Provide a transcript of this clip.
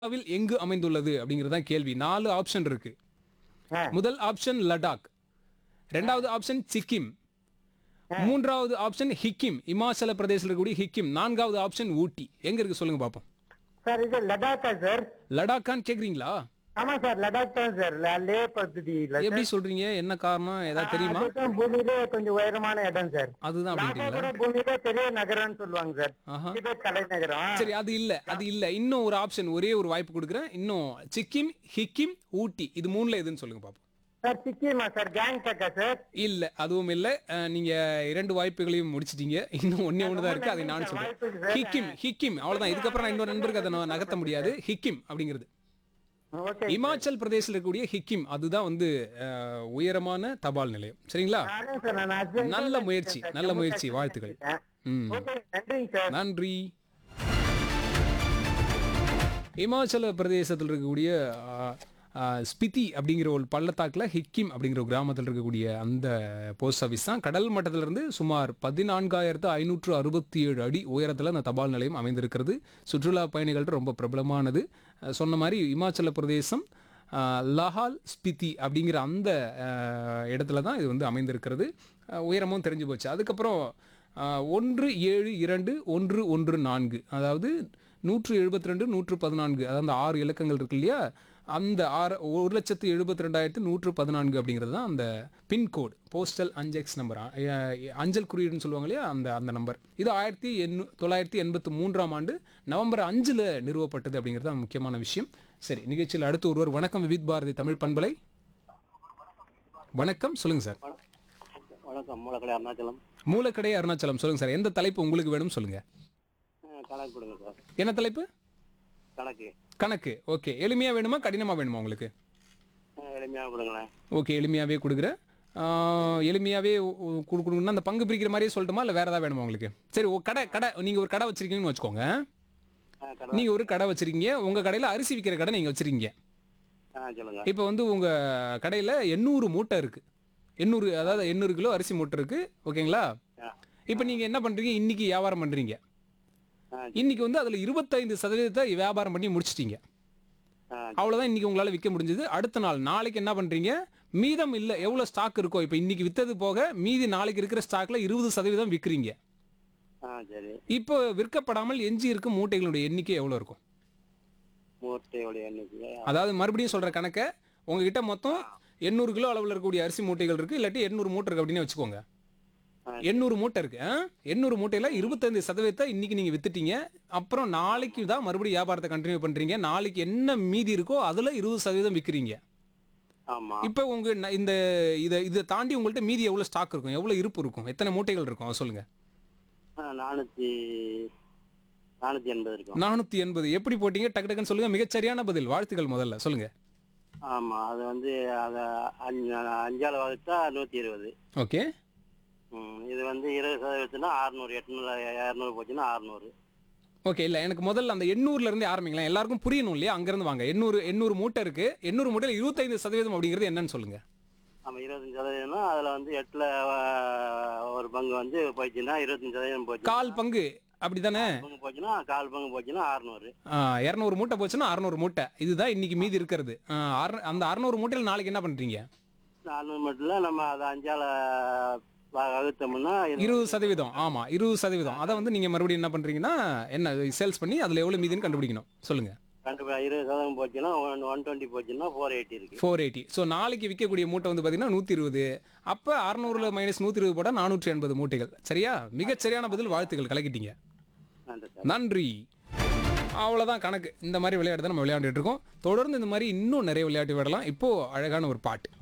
இந்தியாவில் எங்கு அமைந்துள்ளது அப்படிங்கிறது தான் கேள்வி நாலு ஆப்ஷன் இருக்கு ஆ. முதல் ஆப்ஷன் லடாக் ரெண்டாவது ஆப்ஷன் சிக்கிம் மூன்றாவது ஆப்ஷன் ஹிக்கிம் இமாச்சல பிரதேசத்தில் இருக்கக்கூடிய ஹிக்கிம் நான்காவது ஆப்ஷன் ஊட்டி எங்க இருக்கு சொல்லுங்க பாப்போம் சார் இது லடாக்கா சார் லடாக்கான்னு கேக்குறீங்களா ஆமா சார் லடாக் தான் சார் லே பகுதியில எப்படி சொல்றீங்க என்ன காரணம் ஏதாவது தெரியுமா அதுதான் பூமியிலே கொஞ்சம் உயரமான இடம் சார் அதுதான் லாகா அப்படின்றீங்களா கூட பூமியிலே பெரிய நகரம்னு சொல்லுவாங்க சார் ஆஹா. திபெத் தலைநகரம் சரி அது இல்ல அது இல்ல இன்னும் ஒரு ஆப்ஷன் ஒரே ஒரு வாய்ப்பு கொடுக்குறேன் இன்னும் சிக்கிம் ஹிக்கிம் ஊட்டி இது மூணுல எதுன்னு சொல்லுங்க பாப்போம் சார் சிக்கிமா சார் கேங்டாக்கா சார் இல்ல அதுவும் இல்ல அஹ், நீங்க இரண்டு வாய்ப்புகளையும் முடிச்சிட்டீங்க இன்னும் ஒண்ணே ஒன்று தான் இருக்கு அதை நான் சொல்றேன் வாய்ப்புக்கு சார். ஹிக்கிம் ஹிக்கிம் அவ்வளவுதான் இதுக்கப்புறம் நான் இன்னொரு நண்பருக்கு அதை நான் நகர்த்த முடியாது ஹிக்கிம் அப்படிங்கிறது ஓகே இமாச்சல் பிரதேசத்தில் இருக்கக்கூடிய ஹிக்கிம் அதுதான் வந்து அஹ், உயரமான தபால் நிலையம் சரிங்களா நானே சார் நான் husband நல்ல தான் முயற்சி சார். நல்ல முயற்சி வாழ்த்துக்கள் ம் ஓகே நன்றிங்க சார் நன்றி இமாச்சல பிரதேசத்தில் இருக்கக்கூடிய ஆ, ஆ, ஸ்பிதி அப்படிங்கிற ஒரு பள்ளத்தாக்கில் ஹிக்கிம் அப்படிங்கிற ஒரு கிராமத்தில் இருக்கக்கூடிய அந்த போஸ்ட் ஆஃபீஸ் தான் கடல் மட்டத்திலிருந்து சுமார் பதினான்காயிரத்து ஐநூற்று அறுபத்தி ஏழு அடி உயரத்தில் அந்த தபால் நிலையம் அமைந்திருக்கிறது சுற்றுலா பயணிகள்ட்ட ரொம்ப பிரபலமானது அஹ், சொன்ன மாதிரி இமாச்சல பிரதேசம் ஆஹ் லஹால் ஸ்பிதி அப்படிங்கிற அந்த ஆஹ், இடத்துல தான் இது வந்து அமைந்திருக்கிறது ஆஹ், உயரமும் தெரிஞ்சு போச்சு அதுக்கப்புறம் ஆஹ், ஒன்று ஏழு இரண்டு ஒன்று ஒன்று நான்கு அதாவது நூற்று எழுபத்தி ரெண்டு நூற்று பதினான்கு அதாவது அந்த ஆறு இலக்கங்கள் இருக்கு இல்லையா அந்த ஆறு ஒரு லட்சத்து எழுபத்தி ரெண்டாயிரத்து நூற்று பதினான்கு அப்படிங்கிறது தான் அந்த பின்கோடு போஸ்டல் அஞ்செக்ஸ் நம்பர் அஞ்சல் குறியீடுன்னு சொல்லுவாங்க இல்லையா அந்த அந்த நம்பர் இது ஆயிரத்தி எண்ணூ தொள்ளாயிரத்தி எண்பத்தி மூன்றாம் ஆண்டு நவம்பர் அஞ்சில் நிறுவப்பட்டது அப்படிங்கிறது தான் முக்கியமான விஷயம் சரி நிகழ்ச்சியில் அடுத்து ஒருவர் வணக்கம் விவித் பாரதி தமிழ் பண்பலை வணக்கம் சொல்லுங்க சார் வணக்கம் மூலக்கடை அருணாச்சலம் மூலக்கடை அருணாச்சலம் சொல்லுங்க சார் எந்த தலைப்பு உங்களுக்கு வேணும் சொல்லுங்க அஹ் கணக்கு கொடுங்க சார் என்ன தலைப்பு கணக்கு கணக்கு ஓகே எளிமையா வேணுமா கடினமா வேணுமா உங்களுக்கு அஹ் எளிமையாக கொடுங்களேன் ஓகே எளிமையாவே கொடுக்குறேன் ஆஹ், எளிமையாவே உ- உ- கொடுக்கணும்னா அந்த பங்கு பிரிக்கிற மாதிரியே சொல்லட்டுமா இல்லை வேற ஏதாவது வேணுமா உங்களுக்கு சரி ஒரு கடை கடை நீங்க ஒரு கடை வச்சிருக்கீங்கன்னு வச்சுக்கோங்க அஹ் கடை நீங்க ஒரு கடை வச்சிருக்கீங்க உங்க கடையில அரிசி விற்கிற கடை நீங்க வச்சிருக்கீங்க ஆ சொல்லுங்க இப்போ வந்து உங்க கடையில எண்ணூறு மூட்டை இருக்கு எண்ணூறு அதாவது எண்ணூறு கிலோ அரிசி மூட்டை இருக்கு ஓகேங்களா ஆ இப்போ நீங்க என்ன பண்றீங்க இன்னைக்கு வியாபாரம் பண்றீங்க ஆ இன்னைக்கு வந்து அதுல இருபத்தைந்து சதவீதத்தை வியாபாரம் பண்ணி முடிச்சிட்டீங்க ஆ அவ்வளவுதான் இன்னைக்கு உங்களால விற்க முடிஞ்சது அடுத்த நாள் நாளைக்கு என்ன பண்றீங்க மீதம் இல்ல எவ்வளவு ஸ்டாக் இருக்கோ இப்போ இன்னைக்கு வித்தது போக மீதி நாளைக்கு இருக்கிற ஸ்டாக்ல இருபது சதவீதம் விற்கிறீங்க ஆ சரி இப்போ விற்கப்படாமல் எஞ்சி இருக்கும் மூட்டைகளுடைய எண்ணிக்கை எவ்வளவு இருக்கும் மூட்டையோடைய எண்ணிக்கை அதாவது மறுபடியும் சொல்ற கணக்கை உங்ககிட்ட மொத்தம் எண்ணூறு கிலோ அளவில் இருக்கக்கூடிய அரிசி மூட்டைகள் இருக்கு இல்லாட்டி எண்ணூறு மூட்டை இருக்கு அப்படின்னு வச்சுக்கோங்க ஆ. எண்ணூறு மூட்டை இருக்கு ஆ? எண்ணூறு மூட்டையில இருபத்தைந்து சதவீதத்தை இன்னைக்கு நீங்க வித்துட்டீங்க அப்புறம் நாளைக்கு தான் மறுபடியும் வியாபாரத்தை கண்டினியூ பண்றீங்க நாளைக்கு என்ன மீதி இருக்கோ அதுல இருபது சதவீதம் விற்கிறீங்க ஆமா இப்போ உங்க ந- இந்த இதை இதை தாண்டி உங்கள்ட்ட மீதி எவ்வளவு ஸ்டாக் இருக்கும் எவ்வளவு இருப்பு இருக்கும் எத்தனை மூட்டைகள் இருக்கும் அதை சொல்லுங்க ஆ, நானூத்தி நானூத்தி எண்பது இருக்கும் நானூத்தி எண்பது எப்படி போட்டீங்க டக்கு டக்குன்னு சொல்லுங்க மிகச்சரியான பதில் வாழ்த்துக்கள் முதல்ல சொல்லுங்க ஆமா அது வந்து அத அஞ்சு அஞ்சால வகுத்தா நூத்தி இருபது ஓகே ம், இது வந்து இருபது சதவீதத்துனா அறுநூறு எட்நூறு இரநூறு போச்சுன்னா அறுநூறு ஓகே இல்ல எனக்கு முதல்ல அந்த எண்ணூர்ல இருந்து ஆரம்பிங்களேன் எல்லாருக்கும் புரியணும் இல்லையா அங்க இருந்து வாங்க எண்ணூறு எண்ணூறு மூட்டை இருக்கு எண்ணூறு மூட்டையில இருபத்தைந்து சதவீதம் அப்படிங்கிறது என்னன்னு சொல்லுங்க ஆமா இருபத்தஞ்சு சதவீதம்னா அதுல வந்து எட்டுல ஆ, ஒரு பங்கு வந்து போச்சுன்னா இருபத்தஞ்சு சதவீதம் போச்சு கால் பங்கு அப்படிதானே பங்கு போச்சுன்னா கால் பங்கு போச்சுன்னா அறுநூறு இரநூறு மூட்டை போச்சுன்னா அறநூறு மூட்டை இதுதான் இன்னைக்கு மீதி இருக்கிறது ஆ, அற- அந்த அறநூறு மூட்டையில் நாளைக்கு என்ன பண்றீங்க அறுநூறு மட்டும் இல்ல நம்ம அதை அஞ்சால வ- வகுத்தோம்னா இது- இருபது சதவீதம் ஆமா இருபது சதவீதம் அதை வந்து நீங்க மறுபடியும் என்ன பண்றீங்கன்னா என்ன சேல்ஸ் பண்ணி அதுல எவ்வளவு மீதின்னு கண்டுபிடிக்கணும் சொல்லுங்க ரெண்டு பே- இருபது சதவீதம் போச்சுன்னா ஒன் ஒன் டுவெண்ட்டி போச்சுன்னா ஃபோர் எயிட்டி இருக்கு ஃபோர் எயிட்டி ஸோ நாளைக்கு விற்கக்கூடிய மூட்டை வந்து பார்த்தீங்கன்னா நூற்றி இருபது அப்போ அறநூறுல மைனஸ் நூற்றி இருபது போட்டால் நானூற்றி எண்பது மூட்டைகள் சரியா மிகச் சரியான பதில் வாழ்த்துக்கள் கலக்கிட்டீங்க நன்றி சார் நன்றி அவ்வளோதான் கணக்கு இந்த மாதிரி விளையாட்டு தான் நம்ம விளையாண்டுட்டு இருக்கோம் தொடர்ந்து இந்த மாதிரி இன்னும் நிறைய விளையாட்டு விடலாம் இப்போ அழகான ஒரு பாட்டு